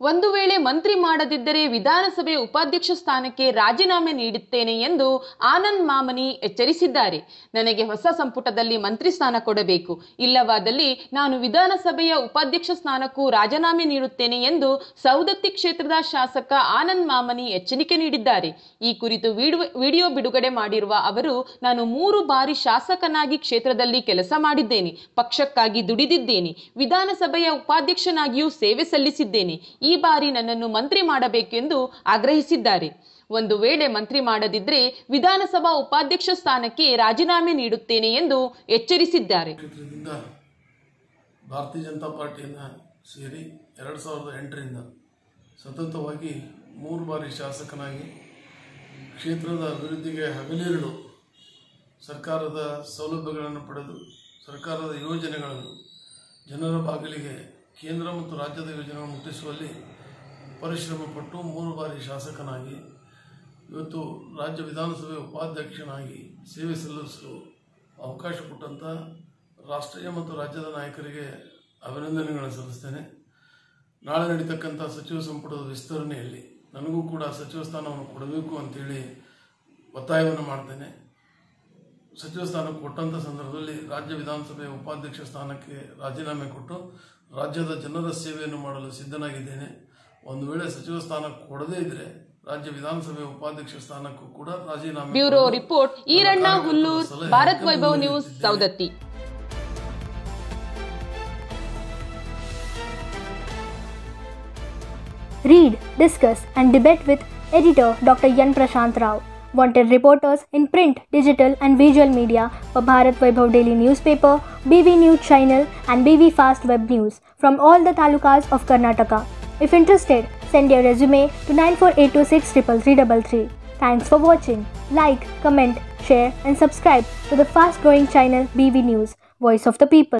ಒಂದು ವೇಳೆ ಮಂತ್ರಿ ಮಾಡದಿದ್ದರೆ ವಿಧಾನಸಭೆ ಉಪಾಧ್ಯಕ್ಷ ಸ್ಥಾನಕ್ಕೆ ರಾಜೀನಾಮೆ ನೀಡುತ್ತೇನೆ ಎಂದು ಆನಂದ್ ಮಾಮನಿ ಎಚ್ಚರಿಸಿದ್ದಾರೆ ನನಗೆ ಹೊಸ ಸಂಪುಟದಲ್ಲಿ ಮಂತ್ರಿ ಸ್ಥಾನ ಕೊಡಬೇಕು ಇಲ್ಲವಾದಲ್ಲಿ ನಾನು ವಿಧಾನಸಭೆಯ ಉಪಾಧ್ಯಕ್ಷ ಸ್ಥಾನಕ್ಕೂ ರಾಜೀನಾಮೆ ನೀಡುತ್ತೇನೆ ಎಂದು ಸೌದತ್ತಿ ಕ್ಷೇತ್ರದ ಶಾಸಕ ಆನಂದ್ ಮಾಮನಿ ಎಚ್ಚರಿಕೆ ನೀಡಿದ್ದಾರೆ ಈ ಕುರಿತು ವಿಡಿಯೋ ವಿಡಿಯೋ ಬಿಡುಗಡೆ ಮಾಡಿರುವ ಅವರು ನಾನು ಮೂರು ಬಾರಿ ಶಾಸಕನಾಗಿ ಕ್ಷೇತ್ರದಲ್ಲಿ ಕೆಲಸ ಮಾಡಿದ್ದೇನೆ ಪಕ್ಷಕ್ಕಾಗಿ ದುಡಿದಿದ್ದೇನೆ ವಿಧಾನಸಭೆಯ ಉಪಾಧ್ಯಕ್ಷನಾಗಿಯೂ ಸೇವೆ ಸಲ್ಲಿಸಿದ್ದೇನೆ ಈ ಬಾರಿ ನನ್ನನ್ನು ಮಂತ್ರಿ ಮಾಡಬೇಕೆಂದು ಆಗ್ರಹಿಸಿದ್ದಾರೆ ಒಂದು ವೇಳೆ ಮಂತ್ರಿ ಮಾಡದಿದ್ದರೆ ವಿಧಾನಸಭಾ ಉಪಾಧ್ಯಕ್ಷ ಸ್ಥಾನಕ್ಕೆ ರಾಜೀನಾಮೆ ನೀಡುತ್ತೇನೆ ಎಂದು ಎಚ್ಚರಿಸಿದ್ದಾರೆ ಕ್ಷೇತ್ರದಿಂದ ಭಾರತೀಯ ಜನತಾ ಪಾರ್ಟಿಯನ್ನು ಸೇರಿ ಎರಡು ಸಾವಿರದ ಎಂಟರಿಂದ ಸತತವಾಗಿ ಮೂರು ಬಾರಿ ಶಾಸಕನಾಗಿ ಕ್ಷೇತ್ರದ ಅಭಿವೃದ್ಧಿಗೆ ಹಗಲಿರುಳು ಸರ್ಕಾರದ ಸೌಲಭ್ಯಗಳನ್ನು ಪಡೆದು ಸರ್ಕಾರದ ಯೋಜನೆಗಳನ್ನು ಜನರ ಬಾಗಿಲಿಗೆ ಕೇಂದ್ರ ಮತ್ತು ರಾಜ್ಯದ ಯೋಜನೆಗಳನ್ನು ಮುಟ್ಟಿಸುವಲ್ಲಿ ಪರಿಶ್ರಮ ಪಟ್ಟು ಮೂರು ಬಾರಿ ಶಾಸಕನಾಗಿ ಇವತ್ತು ರಾಜ್ಯ ವಿಧಾನಸಭೆ ಉಪಾಧ್ಯಕ್ಷನಾಗಿ ಸೇವೆ ಸಲ್ಲಿಸಲು ಅವಕಾಶ ಕೊಟ್ಟಂಥ ರಾಷ್ಟ್ರೀಯ ಮತ್ತು ರಾಜ್ಯದ ನಾಯಕರಿಗೆ ಅಭಿನಂದನೆಗಳನ್ನು ಸಲ್ಲಿಸ್ತೇನೆ ನಾಳೆ ನಡೀತಕ್ಕಂಥ ಸಚಿವ ಸಂಪುಟದ ವಿಸ್ತರಣೆಯಲ್ಲಿ ನನಗೂ ಕೂಡ ಸಚಿವ ಸ್ಥಾನವನ್ನು ಕೊಡಬೇಕು ಅಂತೇಳಿ ಒತ್ತಾಯವನ್ನು ಮಾಡ್ತೇನೆ ಸಚಿವ ಸ್ಥಾನ ಕೊಟ್ಟಂಥ ಸಂದರ್ಭದಲ್ಲಿ ರಾಜ್ಯ ವಿಧಾನಸಭೆಯ ಉಪಾಧ್ಯಕ್ಷ ಸ್ಥಾನಕ್ಕೆ ರಾಜೀನಾಮೆ ಕೊಟ್ಟು ರಾಜ್ಯದ ಜನರ ಸೇವೆಯನ್ನು ಮಾಡಲು ಸಿದ್ಧನಾಗಿದ್ದೇನೆ ಒಂದು ವೇಳೆ ಸಚಿವ ಸ್ಥಾನ ಕೊಡದೇ ಇದ್ರೆ ರಾಜ್ಯ ವಿಧಾನಸಭೆ ಉಪಾಧ್ಯಕ್ಷ ಸ್ಥಾನಕ್ಕೂ ಕೂಡ ರಾಜೀನಾಮೆ ಬ್ಯೂರೋ ಕೊಡಲು ರಿಪೋರ್ಟ್ ಈರಣ್ಣ ನನ್ನ ಹುಲ್ಲೂರ್ ಸಲಹೆ ಭಾರತ್ ವೈಭವ್ ಗಮನದಲ್ಲಿ ನ್ಯೂಸ್ ಇಟ್ಟಿದ್ದೇನೆ. Saundatti Read, discuss, and debate with editor Dr. Yan Prashant Rao. Wanted reporters in print, digital, and visual media for Bharat Vaibhav Daily Newspaper, BV News Channel, and BV Fast Web News from all the talukas of Karnataka. If interested, send your resume to 9482633333. Thanks for watching. Like, comment, share, and subscribe to the fast growing channel BV News, Voice of the People.